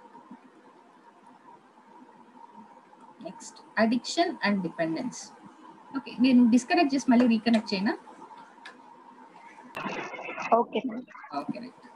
next addiction and dependence okay నేను డిస్కనెక్ట్ చేసి మళ్ళీ రీకనెక్ట్ చేయనా ఓకే ఓకే రైట్